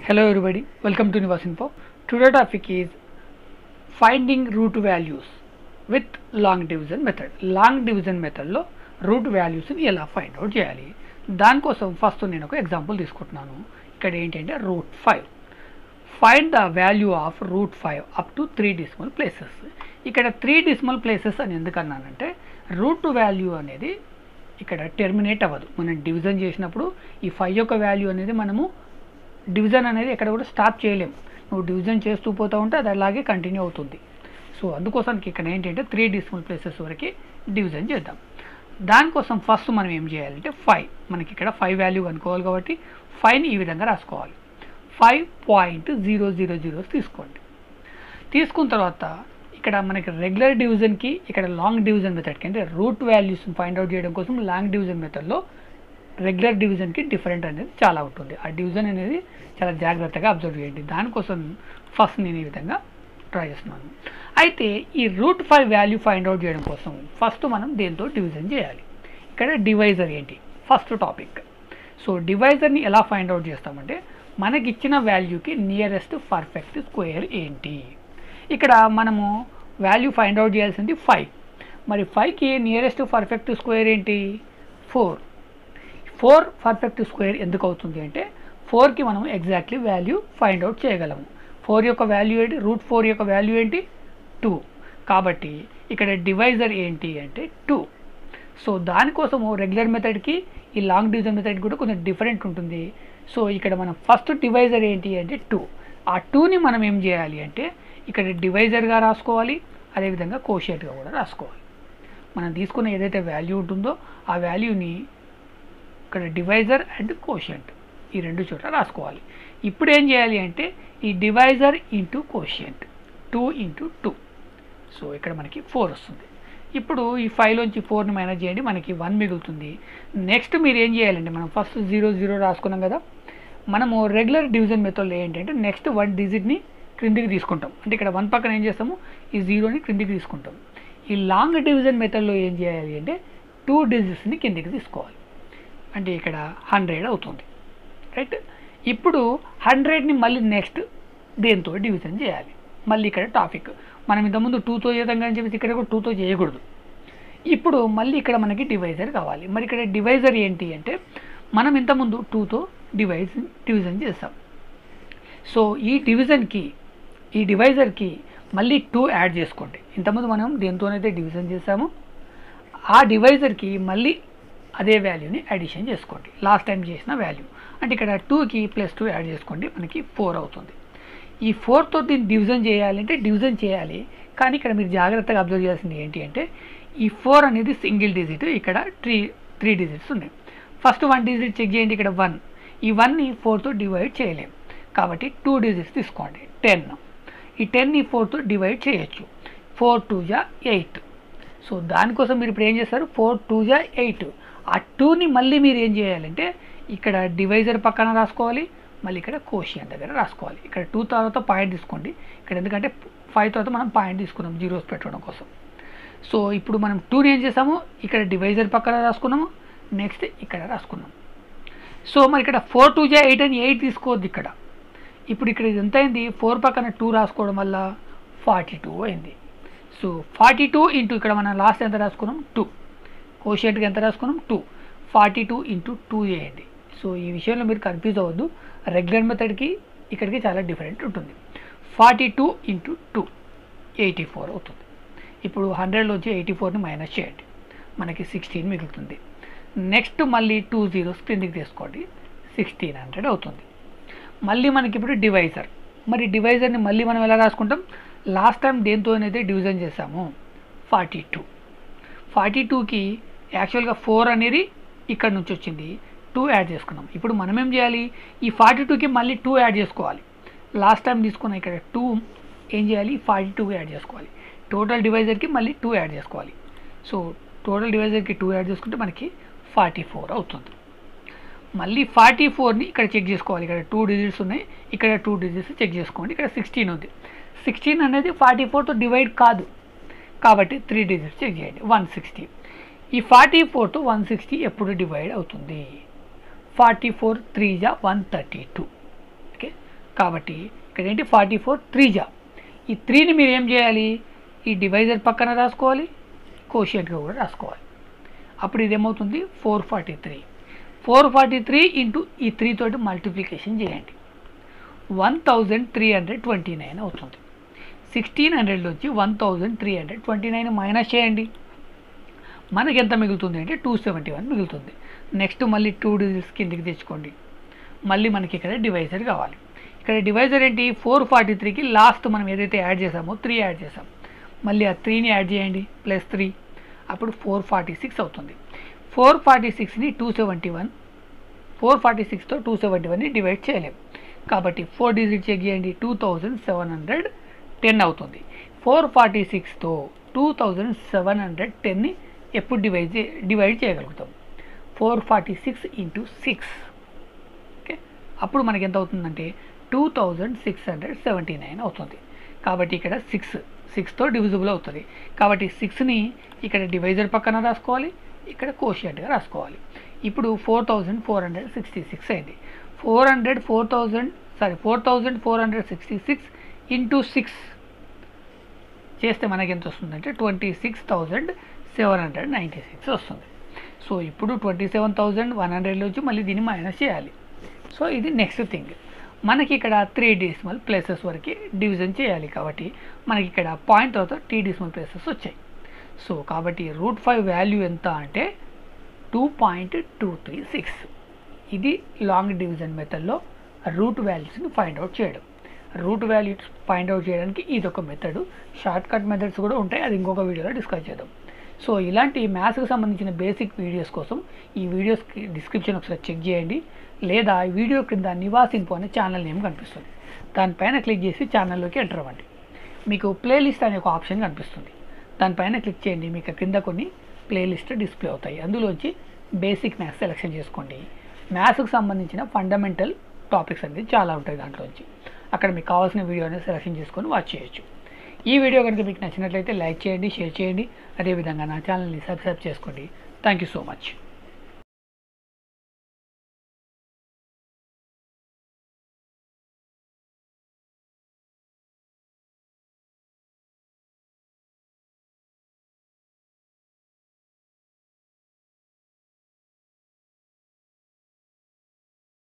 Hello everybody, welcome to Nivas Info. Today topic is finding root values with long division method. Long division మెథడ్లో root వాల్యూస్ని ఎలా find out చేయాలి దానికోసం first నేను ఒక example తీసుకుంటున్నాను ఇక్కడ ఏంటంటే root five find the value of root five up to three decimal places ఇక్కడ త్రీ డిసిమల్ ప్లేసెస్ అని ఎందుకన్నానంటే రూట్ వాల్యూ అనేది ఇక్కడ టెర్మినేట్ అవ్వదు మనం డివిజన్ చేసినప్పుడు ఈ ఫైవ్ యొక్క వాల్యూ అనేది మనము డివిజన్ అనేది ఎక్కడ కూడా స్టాప్ చేయలేం నువ్వు డివిజన్ చేస్తూ పోతూ ఉంటే అది అలాగే కంటిన్యూ అవుతుంది సో అందుకోసానికి ఇక్కడ ఏంటంటే త్రీ డిసిమల్ ప్లేసెస్ వరకు డివిజన్ చేద్దాం దానికోసం ఫస్ట్ మనం ఏం చేయాలంటే ఫైవ్ మనకి ఇక్కడ ఫైవ్ వాల్యూ అనుకోవాలి కాబట్టి ఫైవ్ని ఈ విధంగా రాసుకోవాలి five point zero zero zeros తీసుకోండి తీసుకున్న తర్వాత ఇక్కడ మనకి రెగ్యులర్ డివిజన్కి ఇక్కడ లాంగ్ డివిజన్ మెథడ్కి అంటే రూట్ వాల్యూస్ని ఫైండ్ అవుట్ చేయడం కోసం లాంగ్ డివిజన్ మెథడ్లో రెగ్యులర్ డివిజన్కి డిఫరెంట్ అనేది చాలా ఉంటుంది ఆ డివిజన్ అనేది చాలా జాగ్రత్తగా అబ్జర్వ్ చేయండి దానికోసం ఫస్ట్ నేను ఈ విధంగా ట్రై చేస్తున్నాను అయితే ఈ root five value find out చేయడం కోసం ఫస్ట్ మనం దేంతో డివిజన్ చేయాలి ఇక్కడ డివైజర్ ఏంటి ఫస్ట్ టాపిక్ సో డివైజర్ని ఎలా ఫైండ్ అవుట్ చేస్తామంటే మనకి ఇచ్చిన వాల్యూకి నియరెస్ట్ పర్ఫెక్ట్ స్క్వేర్ ఏంటి ఇక్కడ మనము వాల్యూ ఫైండ్ అవుట్ చేయాల్సింది ఫైవ్ మరి ఫైవ్కి నియరెస్ట్ పర్ఫెక్ట్ స్క్వేర్ ఏంటి ఫోర్ ఫోర్ పర్ఫెక్ట్ స్క్వేర్ ఎందుకు అవుతుంది అంటే ఫోర్కి మనం ఎగ్జాక్ట్లీ వాల్యూ ఫైండ్ అవుట్ చేయగలము ఫోర్ యొక్క వాల్యూ ఏంటి రూట్ ఫోర్ యొక్క వాల్యూ ఏంటి టూ కాబట్టి ఇక్కడ డివైజర్ ఏంటి అంటే టూ సో దానికోసము రెగ్యులర్ మెథడ్కి ఈ లాంగ్ డివిజన్ మెథడ్ కూడా కొంచెం డిఫరెంట్ ఉంటుంది సో ఇక్కడ మనం ఫస్ట్ డివైజర్ ఏంటి అంటే టూ ఆ టూని మనం ఏం చేయాలి అంటే ఇక్కడ డివైజర్గా రాసుకోవాలి అదేవిధంగా కోషియట్గా కూడా రాసుకోవాలి మనం తీసుకున్న ఏదైతే వాల్యూ ఉంటుందో ఆ వాల్యూని ఇక్కడ డివైజర్ అండ్ కోషియంట్ ఈ రెండు చోట్ల రాసుకోవాలి ఇప్పుడు ఏం చేయాలి అంటే ఈ divisor into quotient two into two so ఇక్కడ మనకి ఫోర్ వస్తుంది ఇప్పుడు ఈ ఫైవ్లోంచి ఫోర్ని మైనస్ చేయండి మనకి వన్ మిగులుతుంది నెక్స్ట్ మీరు ఏం చేయాలంటే మనం ఫస్ట్ జీరో జీరో రాసుకున్నాం కదా మనము రెగ్యులర్ డివిజన్ మెథడ్లో ఏంటంటే నెక్స్ట్ వన్ డిజిట్ని క్రిందికి తీసుకుంటాం అంటే ఇక్కడ వన్ పక్కన ఏం చేస్తాము ఈ జీరోని క్రిందికి తీసుకుంటాం ఈ లాంగ్ డివిజన్ మెథడ్లో ఏం చేయాలి అంటే టూ డిజిట్స్ని కిందికి తీసుకోవాలి అంటే ఇక్కడ హండ్రెడ్ అవుతుంది రైట్ ఇప్పుడు హండ్రెడ్ని మళ్ళీ నెక్స్ట్ దేంతో డివిజన్ చేయాలి మళ్ళీ ఇక్కడ టాపిక్ మనం ఇంతకుముందు టూతో చేద్దాం కానీ చెప్పేసి ఇక్కడ కూడా టూతో చేయకూడదు ఇప్పుడు మళ్ళీ ఇక్కడ మనకి డివైజర్ కావాలి మరి ఇక్కడ డివైజర్ ఏంటి అంటే మనం ఇంతకుముందు టూతో డివైజ్ డివిజన్ చేస్తాం సో ఈ డివిజన్కి ఈ డివైజర్కి మళ్ళీ టూ యాడ్ చేసుకోండి ఇంతకుముందు మనం దేంతోనైతే డివిజన్ చేసామో ఆ డివైజర్కి మళ్ళీ అదే వాల్యూని అడిషన్ చేసుకోండి లాస్ట్ టైం చేసిన వాల్యూ అంటే ఇక్కడ టూకి ప్లస్ టూ యాడ్ చేసుకోండి మనకి ఫోర్ అవుతుంది ఈ ఫోర్తో దీన్ని డివిజన్ చేయాలంటే డివిజన్ చేయాలి కానీ ఇక్కడ మీరు జాగ్రత్తగా అబ్జర్వ్ చేయాల్సింది ఏంటి అంటే ఈ ఫోర్ అనేది సింగిల్ డిజిట్ ఇక్కడ త్రీ త్రీ డిజిట్స్ ఉన్నాయి ఫస్ట్ వన్ డిజిట్ చెక్ చేయండి ఇక్కడ వన్ ఈ వన్ని ఫోర్తో డివైడ్ చేయలేం కాబట్టి టూ డిజిట్స్ తీసుకోండి టెన్ ఈ టెన్ని ఫోర్తో డివైడ్ చేయొచ్చు ఫోర్ టూ జా ఎయిట్ సో దానికోసం మీరు ఇప్పుడు ఏం చేస్తారు ఫోర్ టూ జా ఎయిట్ ఆ టూని మళ్ళీ మీరు ఏం చేయాలంటే ఇక్కడ డివైజర్ పక్కన రాసుకోవాలి మళ్ళీ ఇక్కడ కోషియన్ దగ్గర రాసుకోవాలి ఇక్కడ టూ తర్వాత పాయింట్ తీసుకోండి ఇక్కడ ఎందుకంటే ఫైవ్ తర్వాత మనం పాయింట్ తీసుకున్నాం జీరోస్ పెట్టడం కోసం సో ఇప్పుడు మనం టూని ఏం చేసాము ఇక్కడ డివైజర్ పక్కన రాసుకున్నాము నెక్స్ట్ ఇక్కడ రాసుకున్నాం సో మరి ఇక్కడ ఫోర్ టూ జా ఎయిట్ అని ఎయిట్ తీసుకోవద్దు ఇక్కడ ఇప్పుడు ఇక్కడ ఇది ఎంత అయింది ఫోర్ పక్కన టూ రాసుకోవడం వల్ల ఫార్టీ టూ అయింది సో ఫార్టీ టూ ఇంటూ ఇక్కడ మనం లాస్ట్ ఎంత రాసుకున్నాం టూ కోషియట్కి ఎంత రాసుకున్నాం two forty two into two చేయండి సో ఈ విషయంలో మీరు కన్ఫ్యూజ్ అవ్వద్దు రెగ్యులర్ మెథడ్కి ఇక్కడికి చాలా డిఫరెంట్ ఉంటుంది forty two into two eighty four అవుతుంది ఇప్పుడు హండ్రెడ్లోంచి ఎయిటీ ఫోర్ని మైనస్ చేయండి మనకి సిక్స్టీన్ మిగులుతుంది నెక్స్ట్ మళ్ళీ టూ జీరోస్ క్రిందికి తీసుకోండి సిక్స్టీన్ హండ్రెడ్ అవుతుంది మళ్ళీ మనకి ఇప్పుడు డివైజర్ మరి డివైజర్ని మళ్ళీ మనం ఎలా రాసుకుంటాం లాస్ట్ టైం దేంతోనైతే డివిజన్ చేసాము ఫార్టీ టూ ఫార్టీ టూకి యాక్చువల్గా ఫోర్ అనేది ఇక్కడ నుంచి వచ్చింది టూ యాడ్ చేసుకున్నాం ఇప్పుడు మనం ఏం చేయాలి ఈ ఫార్టీ టూకి మళ్ళీ టూ యాడ్ చేసుకోవాలి లాస్ట్ టైం తీసుకున్న ఇక్కడ టూ ఏం చేయాలి ఫార్టీ టూ యాడ్ చేసుకోవాలి టోటల్ డివైజర్కి మళ్ళీ టూ యాడ్ చేసుకోవాలి సో టోటల్ డివైజర్కి టూ యాడ్ చేసుకుంటే మనకి ఫార్టీ ఫోర్ అవుతుంది మళ్ళీ ఫార్టీ ఫోర్ని ఇక్కడ చెక్ చేసుకోవాలి ఇక్కడ టూ డిజిట్స్ ఉన్నాయి ఇక్కడ టూ డిజిట్స్ చెక్ చేసుకోండి ఇక్కడ సిక్స్టీన్ ఉంది సిక్స్టీన్ అనేది ఫార్టీ ఫోర్తో డివైడ్ కాదు కాబట్టి త్రీ డిజిట్స్ చెక్ చేయండి వన్ సిక్స్టీ ఈ ఫార్టీ ఫోర్తో వన్ సిక్స్టీ ఎప్పుడు డివైడ్ అవుతుంది ఫార్టీ ఫోర్ త్రీ జా వన్ థర్టీ టూ ఓకే కాబట్టి ఇక్కడ ఏంటి ఫార్టీ ఫోర్ త్రీ జా ఈ త్రీని మీరు ఏం చేయాలి ఈ డివైజర్ పక్కన రాసుకోవాలి కోషియంట్గా కూడా రాసుకోవాలి అప్పుడు ఇది ఏమవుతుంది four forty three four forty three into ఈ త్రీ తోటి మల్టిప్లికేషన్ చేయండి one thousand three hundred twenty nine అవుతుంది సిక్స్టీన్ హండ్రెడ్లోంచి one thousand three hundred twenty nine minus చేయండి మనకి ఎంత మిగులుతుంది అంటే టూ సెవెంటీ వన్ మిగులుతుంది నెక్స్ట్ మళ్ళీ టూ డిజిట్స్ కిందికి తెచ్చుకోండి మళ్ళీ మనకి ఇక్కడ డివైజర్ కావాలి ఇక్కడ డివైజర్ ఏంటి ఫోర్ ఫార్టీ త్రీకి లాస్ట్ మనం ఏదైతే యాడ్ చేసామో త్రీ యాడ్ చేసాం మళ్ళీ ఆ త్రీని యాడ్ చేయండి ప్లస్ త్రీ అప్పుడు ఫోర్ ఫార్టీ సిక్స్ అవుతుంది ఫోర్ ఫార్టీ సిక్స్ని two seventy one four forty సిక్స్తో టూ సెవెంటీ వన్ని డివైడ్ చేయలేము కాబట్టి ఫోర్ డిజిట్ చెక్ చేయండి two thousand seven hundred ten అవుతుంది ఫోర్ ఫార్టీ సిక్స్తో టూ థౌజండ్ సెవెన్ హండ్రెడ్ టెన్ని ఎప్పుడు డివైడ్ చే డివైడ్ చేయగలుగుతాం four forty six into six okay అప్పుడు మనకి ఎంత అవుతుందంటే two thousand six hundred seventy nine అవుతుంది కాబట్టి ఇక్కడ సిక్స్ సిక్స్తో డివిజిబుల్ అవుతుంది కాబట్టి సిక్స్ని ఇక్కడ డివైజర్ పక్కన రాసుకోవాలి ఇక్కడ కోషియంట్గా రాసుకోవాలి ఇప్పుడు four thousand four hundred sixty six అయింది four hundred four thousand sorry four thousand four hundred sixty six into six చేస్తే మనకి ఎంత వస్తుందంటే twenty six thousand seven hundred ninety six వస్తుంది సో ఇప్పుడు ట్వంటీ సెవెన్ థౌజండ్ వన్ హండ్రెడ్లోంచి మళ్ళీ దీన్ని మైనస్ చేయాలి సో ఇది నెక్స్ట్ థింగ్ మనకి ఇక్కడ త్రీ డెసిమల్ ప్లేసెస్ వరకు డివిజన్ చేయాలి కాబట్టి మనకి ఇక్కడ పాయింట్ తర్వాత టీ డెసిమల్ ప్లేసెస్ వచ్చాయి సో కాబట్టి రూట్ ఫైవ్ వాల్యూ ఎంత అంటే two point two three six ఇది లాంగ్ డివిజన్ మెథడ్లో రూట్ వాల్యూస్ని ఫైండ్ అవుట్ చేయడం రూట్ వాల్యూస్ ఫైండ్ అవుట్ చేయడానికి ఇది ఒక మెథడ్ షార్ట్ కట్ మెథడ్స్ కూడా ఉంటాయి అది ఇంకొక వీడియోలో డిస్కస్ చేద్దాం సో ఇలాంటి మ్యాథ్స్కి సంబంధించిన బేసిక్ వీడియోస్ కోసం ఈ వీడియోస్ డిస్క్రిప్షన్ ఒకసారి చెక్ చేయండి లేదా ఈ వీడియో క్రింద నివాస్ ఇన్ఫో అనే ఛానల్ నేమ్ కనిపిస్తుంది దానిపైన క్లిక్ చేసి ఛానల్లోకి ఎంటర్ అవ్వండి మీకు ప్లేలిస్ట్ అనే ఒక ఆప్షన్ కనిపిస్తుంది దానిపైన క్లిక్ చేయండి మీకు కింద కొన్ని ప్లేలిస్ట్ డిస్ప్లే అవుతాయి అందులోంచి బేసిక్ మ్యాథ్స్ సెలెక్షన్ చేసుకోండి మ్యాథ్స్కి సంబంధించిన ఫండమెంటల్ టాపిక్స్ అనేది చాలా ఉంటాయి దాంట్లోంచి అక్కడ మీకు కావాల్సిన వీడియో అనేది సెలెక్షన్ చేసుకొని వాచ్ చేయొచ్చు ఈ వీడియో కనుక మీకు నచ్చినట్లయితే లైక్ చేయండి షేర్ చేయండి అదేవిధంగా నా ఛానల్ని సబ్స్క్రైబ్ చేసుకోండి థ్యాంక్ యూ సో మచ్